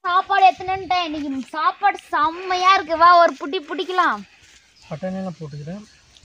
சாப்பாடு எத்தனைன்ட்டேன் இன்னைக்கு சாப்பாடு செம்மையா இருக்கு வா ஒரு புட்டி பிடிக்கலாம் பட்டாணியெல்லாம் போட்டுக்கிறேன்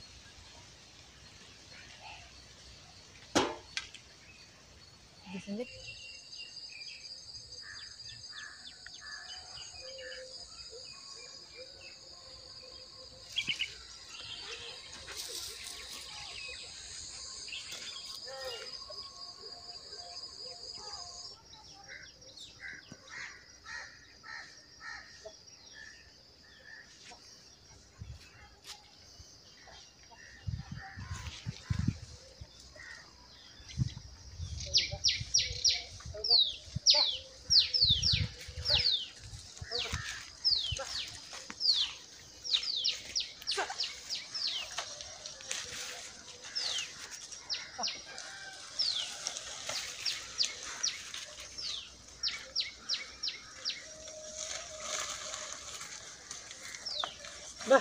வா.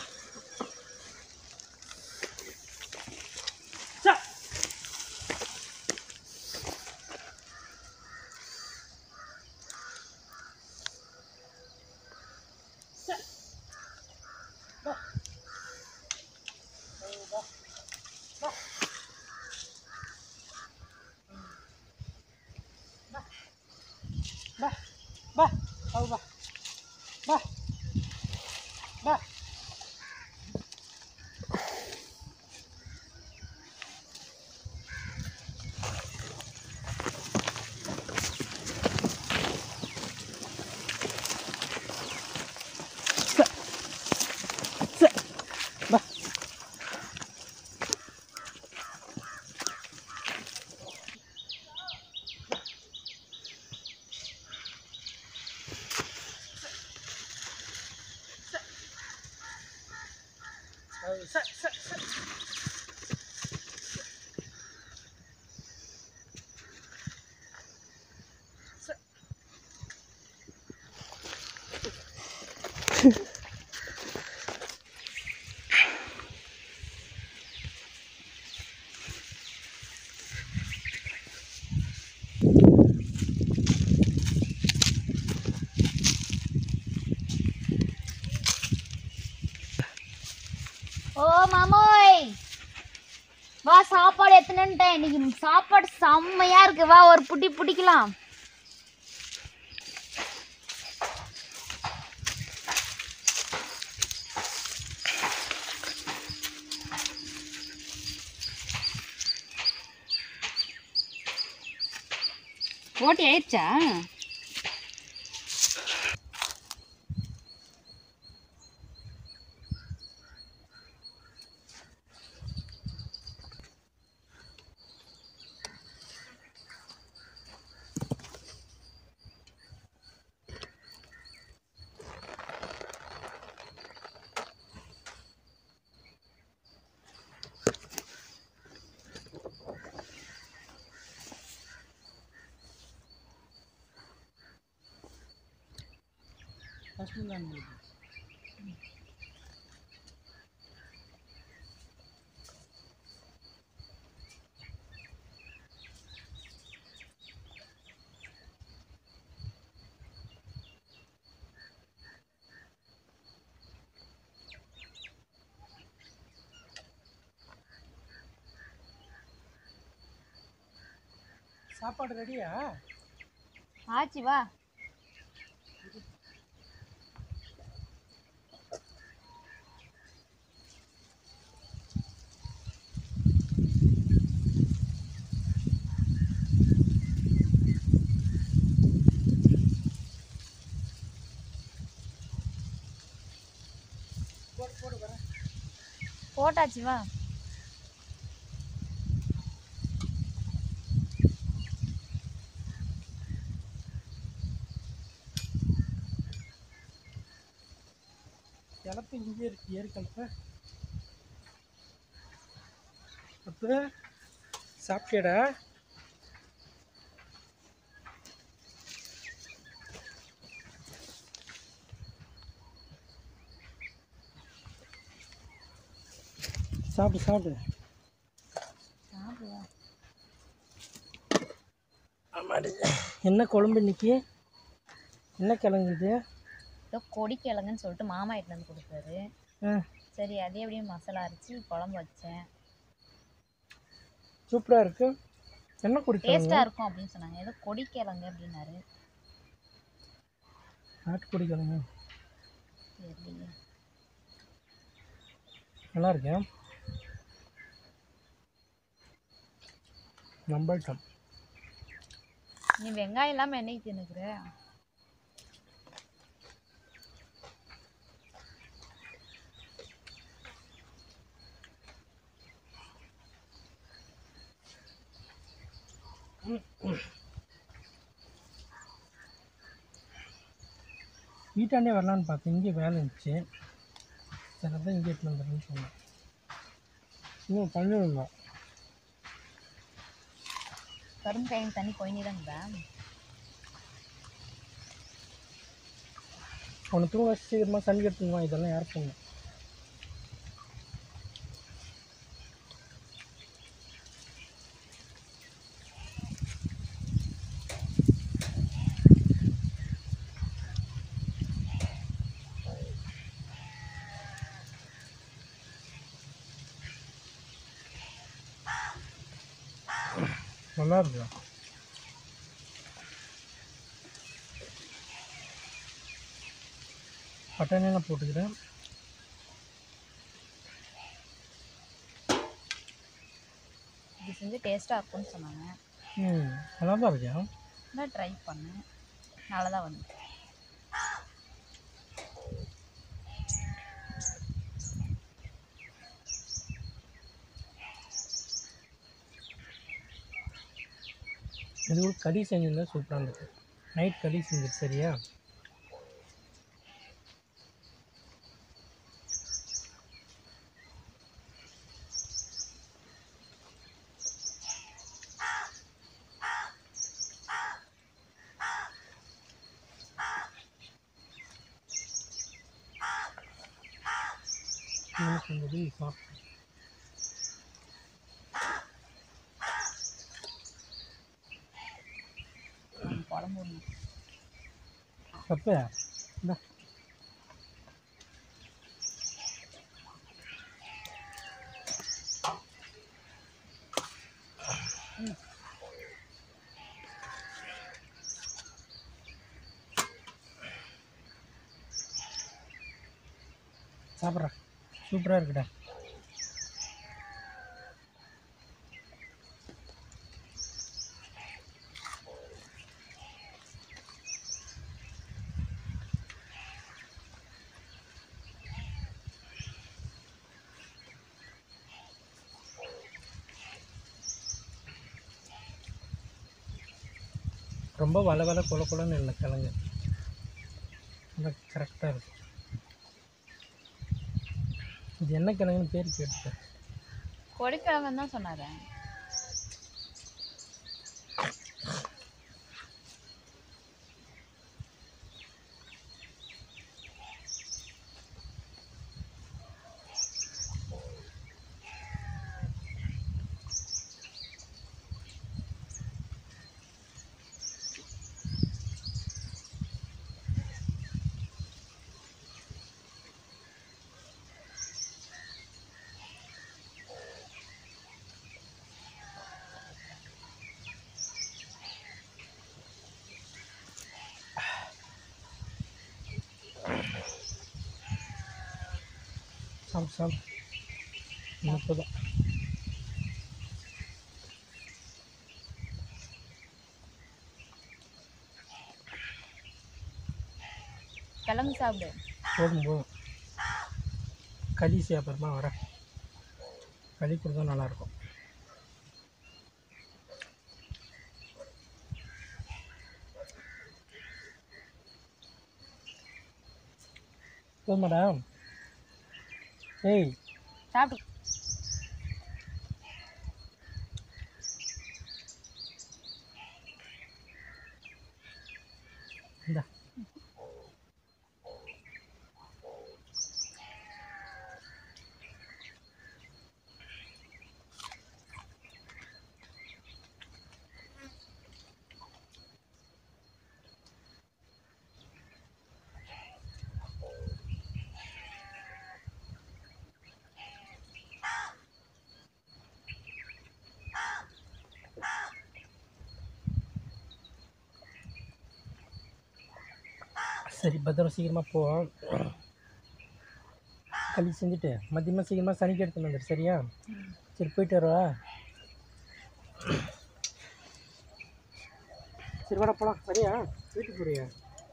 சா. சா. வா. வா. வா. வா. வா. வா. அவு வா. வா. வா. ச. வா. ச, ச, ச. ச. ஓ மாமோய் வா சாப்பாடு எத்தனைன்ட்டேன் இன்னைக்கு சாப்பாடு செம்மையா இருக்கு வா ஒரு புட்டி பிடிக்கலாம் போட்டி ஆயிடுச்சா ஃபஸ்ட்டு தான் உங்களுக்கு சாப்பாடு ரெடியா ஆச்சு வா போடு போடு வரேன் போட்டாச்சு வா கிளப்பு இங்கே இருக்கு ஏறு கிளப்பு அப்போ சாப்பிட்டியாடா சாப்பிடு சாப்பிடு ஆமாடி என்ன குழம்பு இன்னைக்கு என்ன கிழங்கு இது ஏதோ கொடிக்கிழங்குன்னு சொல்லிட்டு மாமா எடுத்து வந்து கொடுத்தாரு ஆ சரி அதே அப்படியே மசாலா அரைச்சி குழம்பு வச்சேன் சூப்பராக இருக்கு என்ன குடிக்கிழங்கு டேஸ்ட்டாக இருக்கும் அப்படின்னு சொன்னாங்க ஏதோ கொடிக்கிழங்கு அப்படின்னாரு நாட்டுக்கொடி கிழங்கு தெரியலையே நல்லா இருக்கேன் நம்பல்டம் நீ வெங்காயம் இல்லாமல் என்னைக்கு தின்னுக்குற வீட்டாண்டே வரலான்னு பார்த்தேன் இங்கே வேலை இருந்துச்சு சரி அதான் இங்கே எடுத்து வந்துடுறேன்னு சொன்னேன் இன்னும் பண்ணிருந்தோம் கரும்பு கையில் தண்ணி கொயினிடாங்கடா அவனை தூங்க வச்சு சீக்கிரமாக சண்டை எடுத்துக்குவான் இதெல்லாம் யார் பண்ணும் நல்லா இருக்கு பட்டாணி நான் போட்டுக்கிறேன் இது செஞ்சு டேஸ்ட்டாக இருக்கும்னு சொன்னாங்க ம் நல்லா தான் இருக்கேன் நான் ட்ரை பண்ணேன் நல்லா தான் வந்து இது கூட கறி செஞ்சிருந்தா சூப்பராக இருந்தது நைட் கறி செஞ்சது சரியா என்ன செஞ்சது சாப்பிட்டேன் நம்ம குழம்பு ஒன்று தப்பு இந்தா சாப்பிட்றேன் சூப்பராக இருக்குடா ரொம்ப வள வள கொல கொலன்னு இல்லை கிழங்கு நல்லா கரெக்டாக இருக்கு இது என்ன கிழங்குன்னு பேர் கேட்டுட்டேன் கொடிக்கிழங்குன்னு தான் சொன்னாரு சாப்பிட்டு சாப்பிட்டு முப்பதும் கிழங்கு சாப்பிடு போதும் போதும் களி செய்ய அப்புறமா வரேன் களி கொடுத்தா நல்லாயிருக்கும் போதுமாடா ஏய் சாப்பிட்டு இந்தா சரி பத்திரம் சீக்கிரமாக போவோம் களி செஞ்சுட்டு மதியமாக சீக்கிரமாக சனிக்கு எடுத்துன்னு வந்துடு சரியா சரி போயிட்டு வரவா சரி வாடா போலாம் சரியா வீட்டுக்கு போறியா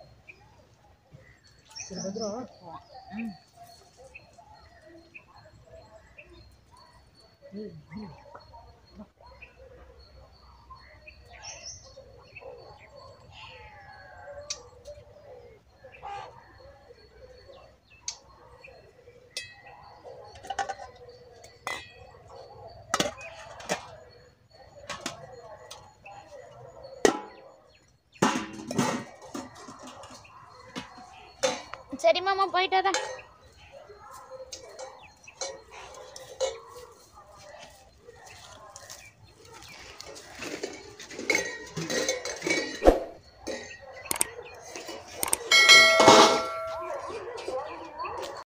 சரி பத்திரம் சரி மாமா போயிட்டு வரேன்